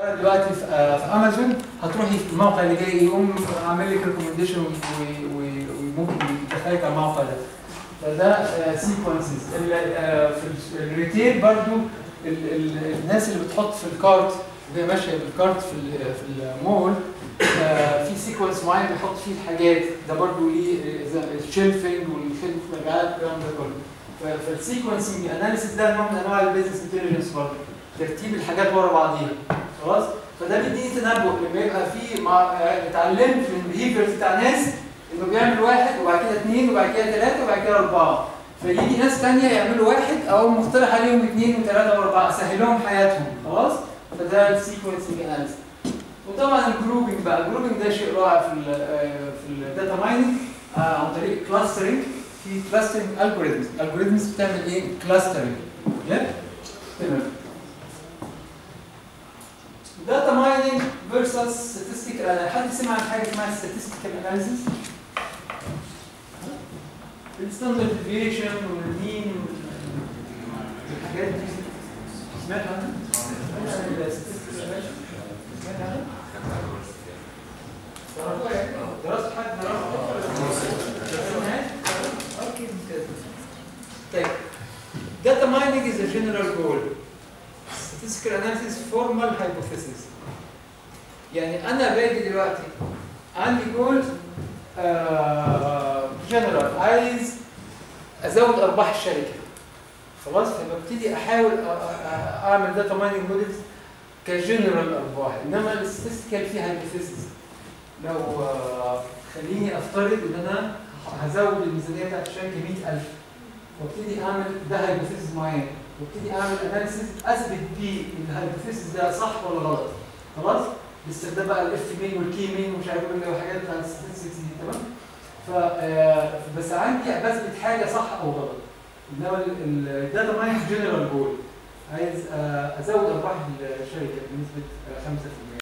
دلوقتي في, آه، في امازون هتروحي في الموقع اللي جاي يقوم عامل لك ريكومنديشن وممكن يدخلك على الموقع ده فده سيكونسز في الريتيل برضو ال- ال- الناس اللي بتحط في الكارت وهي ماشيه بالكارت في ال- في المول آه، في سيكونس معين بيحط فيه الحاجات ده برضو ليه الشيلفنج والخدمه المبيعات الكلام ده كله فالسيكونسنج اناليسيس ده نوع من انواع البيزنس انتليجنس برضه ترتيب الحاجات ورا بعضيها خلاص فده بيديني تنبؤ لما يبقى في مع آه، اتعلمت من البيهيفيرز بتاع ناس انه بيعمل واحد وبعد كده اثنين وبعد كده ثلاثه وبعد كده اربعه فيجي ناس ثانيه يعملوا واحد او مقترح عليهم اثنين وثلاثه واربعه اسهل لهم حياتهم خلاص فده السيكونسنج اناليسيس وطبعا الجروبنج بقى الجروبنج ده شيء رائع في ال في الداتا مايننج عن طريق كلاسترنج في كلاسترنج الجوريزمز الجوريزمز بتعمل ايه كلاسترنج تمام داتا مايننج فيرسس statistical حد سمع عن حاجه اسمها statistical analysis الستاندرد ديفيشن والمين والحاجات دي سمعت عنها؟ سمعت عن ال statistical analysis؟ سمعت عنها؟ تعرفوها يعني؟ درست حد درست اوكي ممتاز طيب data mining is a general goal statistical analysis formal hypothesis يعني انا باجي دلوقتي عندي جول جنرال عايز ازود ارباح الشركه خلاص فببتدي احاول أ- أ- اعمل داتا مايننج موديلز كجنرال ارباح انما الاستاتستيكال فيها هايبوثيسيس لو آه، خليني افترض ان انا هزود الميزانيه بتاعت الشركه 100000 وابتدي اعمل ده هايبوثيسيس معين وابتدي اعمل اناليسيس اثبت بيه ان الهايبوثيسيس ده صح ولا غلط خلاص باستخدام بقى الاف مين والكي مين ومش عارف ايه والحاجات بتاعت الستاتستكس دي تمام ف آه، بس عندي بثبت حاجه صح او غلط انما الداتا ماين جنرال جول عايز آه، ازود ارباح الشركه بنسبه آه، 5%